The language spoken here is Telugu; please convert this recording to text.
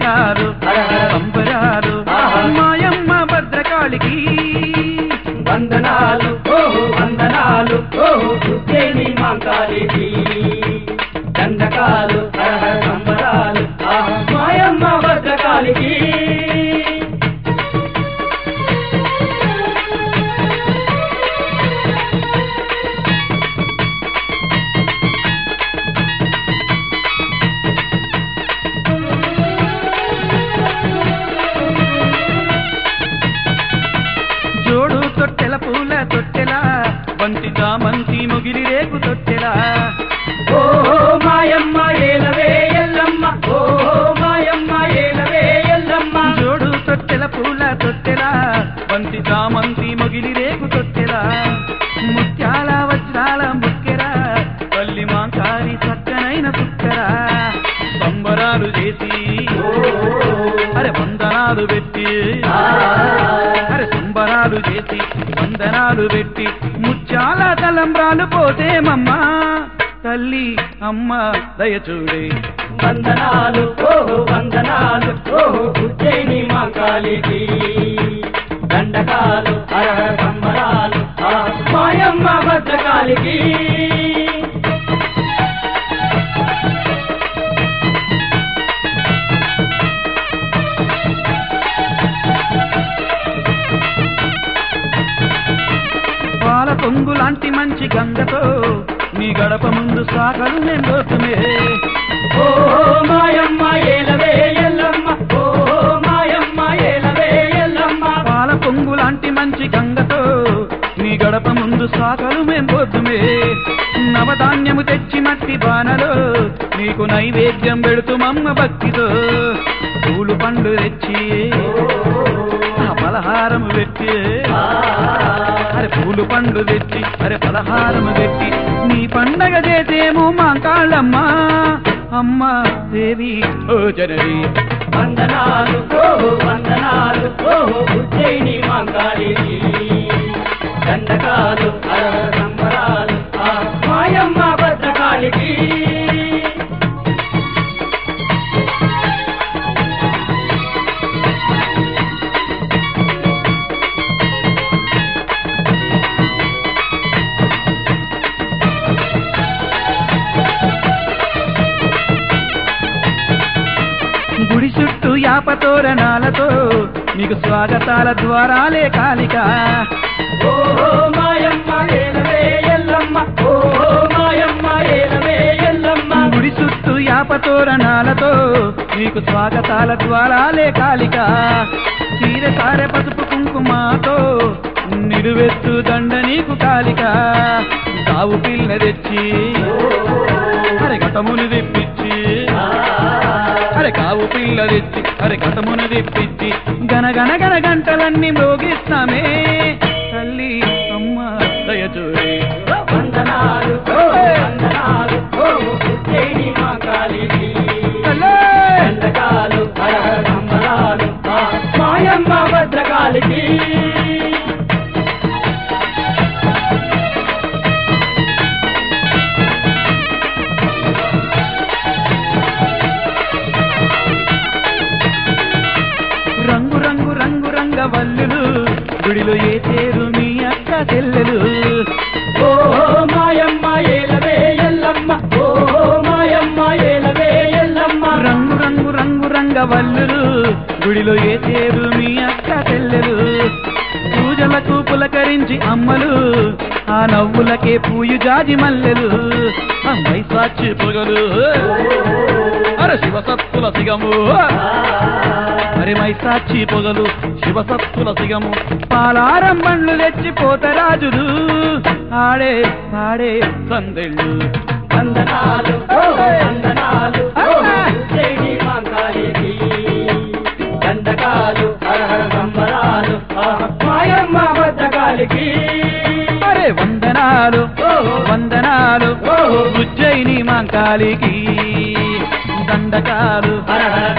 వందనాలు సంబరాలు మాయమ్మ భద్రకాళికి వందనాలు ఓహో వందనాలు ఓహో ఉజ్జయిని మాంకాళికి దండకాలు హర హర సంబరాలు ఆహా మాయమ్మ భద్రకాళికి జోడు తొట్టెల పూల తొట్టెల బంతి చామంతి ముగిలి రేకు తొట్టెల ఓహో మాయమ్మ ఏలవే ఎల్లమ్మ ఓహో మాయమ్మ ఏలవే ఎల్లమ్మ జోడు తొట్టెల పూల తొట్టెల బంతి చామంతి ముగిలి రేకు తొట్టెల ముత్యాల వజ్రాల ముక్కెర పల్లి మాంకారి చక్కనైన సుక్కర సంబరాలు చేసి అరే వందనాలు పెట్టి అరే సంబరాలు చేసి వందనాలు పెట్టి ముత్యాల తలంబ్రాలు పోతేమమ్మా తల్లి అమ్మ దయచూడే వందనాలు ఓహో వందనాలు ఓహో ఉజ్జయిని మాంకాళికి దండకాలు హర హర సంబరాలు ఆహా మాయమ్మ భద్రకాళికి పాల పొంగు లాంటి మంచి గంగతో నీ గడప ముందు సాగలు నిండోతుమే ఓహో మాయమ్మ ఏలవే ఎల్లమ్మ ఓహో మాయమ్మ ఏలవే ఎల్లమ్మ పాల పొంగు లాంటి మంచి గంగతో నీ గడప ముందు సాగలు మేం పోతుమే నవధాన్యము తెచ్చి మట్టి బాణలో నీకు నైవేద్యం పెడుతుమమ్మ భక్తితో పూలు పండు తెచ్చి ఆ పలహారం పెట్టి అరే పూలు పండు తెచ్చి అరే పలహారం పెట్టి నీ పండగ చేసేమో మా కాళ్ళమ్మ అమ్మ దేవి ఓ జనని వందనాలు ఓహో వందనాలు ఓహో ఉజ్జయిని మాంకాళికి దండకాలు హర హర సంబరాలు ఆహా మాయమ్మ భద్రకాళికి గుడి చుట్టూ యాపతోరణాలతో నీకు స్వాగతాల ద్వారాలే కాలిక ఓహో మాయమ్మ ఏలవే ఎల్లమ్మ ఓహో మాయమ్మ ఏలవే ఎల్లమ్మ గుడి చుట్టూ యాపతోరణాలతో నీకు స్వాగతాల ద్వారాలే కాలిక చీర సారె పసుపు కుంకుమాతో నిలువెత్తు దండ నీకు కాలిక కావు పిల్ల తెచ్చి అరే ఘటమును తెప్పించి అరే కావు పిల్ల తెచ్చి అరే ఘటమును తెప్పించి గనగన గన గంటలన్నీ మోగిస్తామే తల్లి అమ్మ దయచూడి వందనాలు ఓహో వందనాలు ఓహో ఉజ్జయిని మాంకాళికి దండకాలు హర హర సంబరాలు ఆహా మాయమ్మ భద్రకాళికి రంగు రంగు రంగు రంగ వల్లులు గుడిలో ఏ చేరు మీ అక్క చెల్లెలు ఓహో మాయమ్మ ఏలవే ఎల్లమ్మ ఓహో మాయమ్మ ఏలవే ఎల్లమ్మ రంగు రంగు రంగు రంగ వల్లులు గుడిలో ఏ చేరు మీ అక్క చెల్లెలు పూజలకు పులకరించి అమ్మలు ఆ నవ్వులకే పూయు జాజి మల్లెలు అమ్మై సాక్షి పొగలు అరే శివసత్తుల సిగము మరి మైసాక్షి పొగలు శివసత్తుల సిగము పాలారం బండ్లు తెచ్చి పోతరాజులు ఆడే ఆడే సందెళ్ళు వందనాలు ఓహో వందనాలు ఓహో ఉజ్జయిని మాంకాళికి దండకాలు హర హర సంబరాలు ఆహా మాయమ్మ భద్రకాళికి అరే వందనాలు ఓహో వందనాలు ఓహో ఉజ్జయిని మాంకాళికి దండకాలు హర హర